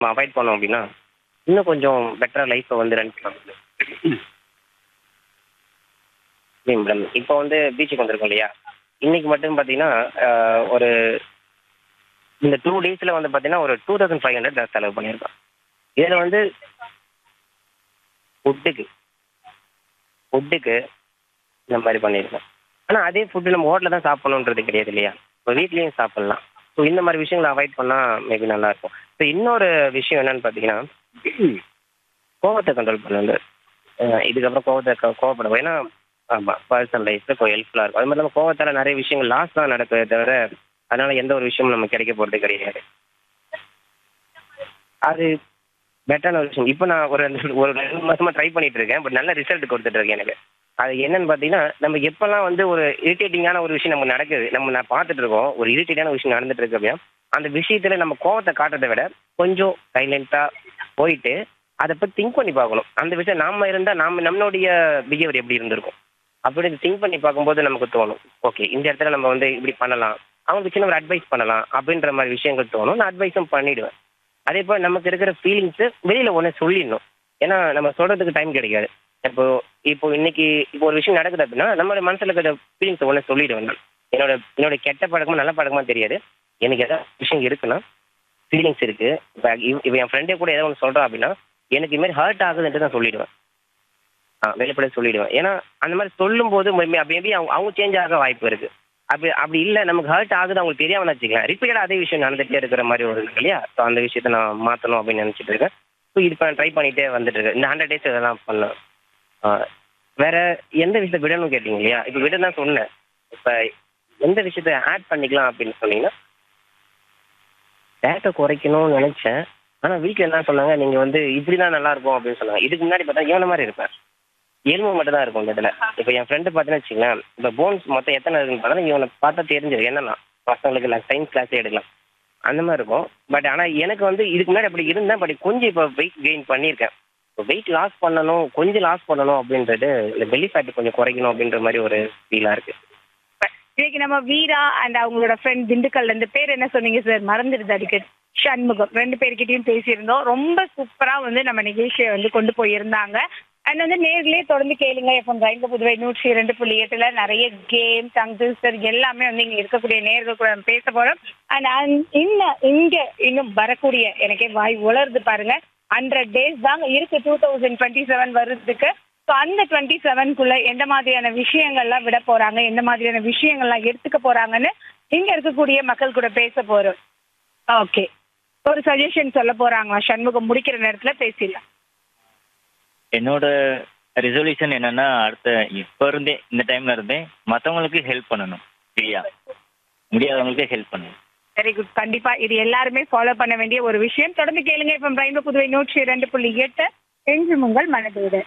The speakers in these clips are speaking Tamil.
நம்ம அவாய்ட் பண்ணோம் அப்படின்னா இன்னும் கொஞ்சம் பெட்டரா லைஃப்பை வந்து ரன் பண்ண முடியும் சரி மேடம் இப்போ வந்து பீச்சுக்கு வந்திருக்கோம் இல்லையா இன்னைக்கு மட்டும் பார்த்தீங்கன்னா ஆஹ், ஒரு இந்த டூ டேஸில் வந்து பார்த்தீங்கன்னா ஒரு டூ தௌசண்ட் ஃபைவ் ஹண்ட்ரட் செலவு பண்ணியிருக்கோம் இதில் வந்து ஃபுட்டுக்கு ஃபுட்டுக்கு இந்த மாதிரி பண்ணியிருக்கோம் ஆனால் அதே ஃபுட்டு நம்ம ஹோட்டலில் தான் சாப்பிடணுன்றது கிடையாது இல்லையா இப்போ வீட்லேயும் சாப்பிட்லாம் ஸோ இந்த மாதிரி விஷயங்களை அவாய்ட் பண்ணால் மேபி நல்லாயிருக்கும் ஸோ இன்னொரு விஷயம் என்னன்னு பார்த்தீங்கன்னா கோவத்தை கண்ட்ரோல் பண்ணுறது இதுக்கப்புறம் கோவத்தை க- கோவப்படும் ஏன்னா ஆமாம் பர்சனல் லைஃப்பில் கொஞ்சம் ஹெல்ப்ஃபுல்லாக இருக்கும் அது மாதிரி நம்ம கோவத்தால் நிறைய விஷயங்கள் லாஸ் தான் நடக்குதே தவிர அதனால எந்த ஒரு விஷயமும் நமக்கு கிடைக்க போகிறது கிடையாது அது பெட்டரான ஒரு விஷயம் இப்போ நான் ஒரு ரெண்டு- ஒரு ரெண்டு மாசமா ட்ரை பண்ணிட்டு இருக்கேன் பட் நல்ல ரிசல்ட் கொடுத்துட்டு இருக்கு எனக்கு அது என்னன்னு பார்த்தீங்கன்னா நம்ம எப்பெல்லாம் வந்து ஒரு இரிட்டேட்டிங்கான ஒரு விஷயம் நமக்கு நடக்குது நம்ம நான் பார்த்துட்டு இருக்கோம் ஒரு இரிட்டேட்டான விஷயம் நடந்துட்டு இருக்கு அப்படின்னா அந்த விஷயத்துல நம்ம கோவத்தை காட்டுறதை விட கொஞ்சம் சைலண்டா போயிட்டு அதை பத்தி திங்க் பண்ணி பார்க்கணும் அந்த விஷயம் நாம இருந்தா நாம நம்மளுடைய பிஹேவியர் எப்படி இருந்திருக்கும் அப்படி திங்க் பண்ணி பார்க்கும்போது நமக்கு தோணும் ஓகே இந்த இடத்துல நம்ம வந்து இப்படி பண்ணலாம் அவங்களுக்கு சின்ன ஒரு அட்வைஸ் பண்ணலாம் அப்படின்ற மாதிரி விஷயங்கள் தோணும் நான் அட்வைஸும் பண்ணிடுவேன் அதே போல் நமக்கு இருக்கிற ஃபீலிங்ஸு வெளியில ஒன்று சொல்லிடணும் ஏன்னா நம்ம சொல்றதுக்கு டைம் கிடைக்காது இப்போ இப்போ இன்னைக்கு இப்போ ஒரு விஷயம் நடக்குது அப்படின்னா நம்மளோட மனசுல இருக்கிற ஃபீலிங்ஸ் ஒன்று சொல்லிடுவேன் நான் என்னோட என்னோட கெட்ட பழக்கமா நல்ல பழக்கமா தெரியாது எனக்கு ஏதாவது விஷயம் இருக்குன்னா ஃபீலிங்ஸ் இருக்கு இப்போ இப்போ என் ஃப்ரெண்டே கூட ஏதாவது ஒன்று சொல்றான் அப்படின்னா எனக்கு இது மாதிரி ஹர்ட் ஆகுதுன்ட்டு நான் சொல்லிடுவேன் ஆ வெளிப்படையாக சொல்லிடுவேன் ஏன்னா அந்த மாதிரி சொல்லும்போது மேபி அவங்க அவங்க சேஞ்ச் ஆக வாய்ப்பு இருக்கு அப்படி அப்படி இல்லை நமக்கு ஹர்ட் ஆகுது அவங்களுக்கு தெரியாமல் வச்சுக்கலாம் ரிப்பீட்டடாக அதே விஷயம் நடந்துகிட்டே இருக்கிற மாதிரி ஒரு இருக்கு இல்லையா ஸோ அந்த விஷயத்த நான் மாற்றணும் அப்படின்னு நினச்சிட்டு இருக்கேன் ஸோ இது இப்போ ட்ரை பண்ணிட்டே வந்துட்டு இருக்கேன் இந்த ஹண்ட்ரட் டேஸ் இதெல்லாம் பண்ணேன் ஆ, வேற எந்த விஷயத்த விடணும்னு கேட்டீங்க இல்லையா இப்போ விட தான் சொன்னேன் இப்போ எந்த விஷயத்த ஆட் பண்ணிக்கலாம் அப்படின்னு சொன்னீங்கன்னா டேட்டை குறைக்கணும்னு நினைச்சேன் ஆனா வீட்ல என்ன சொன்னாங்க நீங்க வந்து இப்படிதான் நல்லா இருக்கும் அப்படின்னு சொன்னாங்க இதுக்கு முன்னாடி பார்த்தா இவன மாதிரி இருப்பேன் எலும்பு மட்டும் தான் இருக்கும் இந்த இதுல இப்போ என் ஃப்ரெண்டு பார்த்தீங்கன்னு வச்சுங்களேன் இப்போ போன்ஸ் மொத்தம் எத்தனை இருக்குன்னு பார்த்தா இவனை பார்த்தா தெரிஞ்சிடும் என்னன்னா பசங்களுக்கு சயின்ஸ் கிளாஸே எடுக்கலாம் அந்த மாதிரி இருக்கும் பட் ஆனா எனக்கு வந்து இதுக்கு முன்னாடி அப்படி இருந்தேன் பட் கொஞ்சம் இப்போ வெயிட் கெயின் பண்ணியிருக்கேன் இப்போ வெயிட் லாஸ் பண்ணணும் கொஞ்சம் லாஸ் பண்ணணும் அப்படின்றது இந்த பெல்லி ஃபேட் கொஞ்சம் குறைக்கணும் அப்படின்ற மாதிரி ஒரு ஃபீலா இருக்கு இன்னைக்கு நம்ம வீரா அண்ட் அவங்களோட ஃப்ரெண்ட் திண்டுக்கல்ல இருந்து பேர் என்ன சொன்னீங்க சார் மறந்துடுது அடிக்கடி சண்முகம் ரெண்டு பேர்கிட்டயும் பேசியிருந்தோம் ரொம்ப சூப்பரா வந்து நம்ம நிகழ்ச்சியை வந்து கொண்டு போயிருந்தாங்க அண்ட் வந்து நேர்களே தொடர்ந்து கேளுங்க எஃப்எம் ரயில்வே புதுவை நூற்றி இரண்டு புள்ளி எட்டுல நிறைய கேம் டங்ஸர் எல்லாமே வந்து இங்க இருக்கக்கூடிய நேர்கள் கூட நம்ம பேச போறோம் அண்ட் இன்னும் இங்க இன்னும் வரக்கூடிய எனக்கே வாய் உலருது பாருங்க ஹண்ட்ரட் டேஸ் தாங்க இருக்கு டூ தௌசண்ட் டுவெண்ட்டி செவன் வர்றதுக்கு ஸோ அந்த டுவெண்ட்டி செவன்குள்ள எந்த மாதிரியான விஷயங்கள்லாம் விட போறாங்க எந்த மாதிரியான விஷயங்கள்லாம் எடுத்துக்க போறாங்கன்னு இங்க இருக்கக்கூடிய மக்கள் கூட பேச போறோம் ஓகே ஒரு சஜஷன் சொல்ல போறாங்களா சண்முகம் முடிக்கிற நேரத்துல பேசிடலாம் என்னோட ரெசல்யூஷன் என்னன்னா அடுத்த இப்போ இருந்தே இந்த டைம்ல இருந்தே மற்றவங்களுக்கு ஹெல்ப் பண்ணணும் சரியா முடியாதவங்களுக்கு ஹெல்ப் பண்ணணும் வெரி குட் கண்டிப்பா இது எல்லாருமே ஃபாலோ பண்ண வேண்டிய ஒரு விஷயம் தொடர்ந்து கேளுங்க இப்போ ரயில்வே புதுவை நூற்றி இரண்டு புள்ளி எட்டு என்று உங்கள் மனதோடு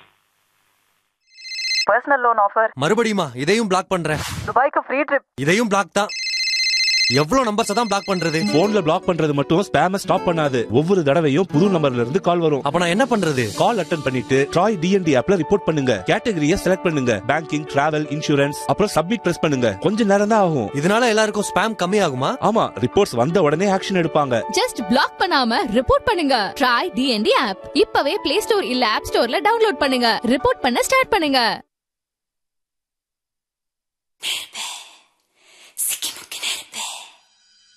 பர்சனல் லோன் ஆஃபர் மறுபடியுமா இதையும் பிளாக் பண்றேன் துபாய்க்கு ஃப்ரீ ட்ரிப் இதையும் பிளாக் தான் எவ்வளவு நம்பர்ஸ் தான் பிளாக் பண்றது போன்ல பிளாக் பண்றது மட்டும் ஸ்பேம ஸ்டாப் பண்ணாது ஒவ்வொரு தடவையும் புது நம்பர்ல இருந்து கால் வரும் அப்ப நான் என்ன பண்றது கால் அட்டன் பண்ணிட்டு ட்ராய் டிஎன்டி ஆப்ல ரிப்போர்ட் பண்ணுங்க கேட்டகரியை செலக்ட் பண்ணுங்க பேங்கிங் டிராவல் இன்சூரன்ஸ் அப்புறம் சப்மிட் பிரஸ் பண்ணுங்க கொஞ்ச நேரம் தான் ஆகும் இதனால எல்லாருக்கும் ஸ்பேம் கம்மி ஆகுமா ஆமா ரிப்போர்ட்ஸ் வந்த உடனே ஆக்ஷன் எடுப்பாங்க ஜஸ்ட் பிளாக் பண்ணாம ரிப்போர்ட் பண்ணுங்க ட்ரை டிஎன்டி ஆப் இப்பவே பிளே ஸ்டோர் இல்ல ஆப் ஸ்டோர்ல டவுன்லோட் பண்ணுங்க ரிப்போர்ட் பண்ண ஸ்டார்ட் பண்ணுங்க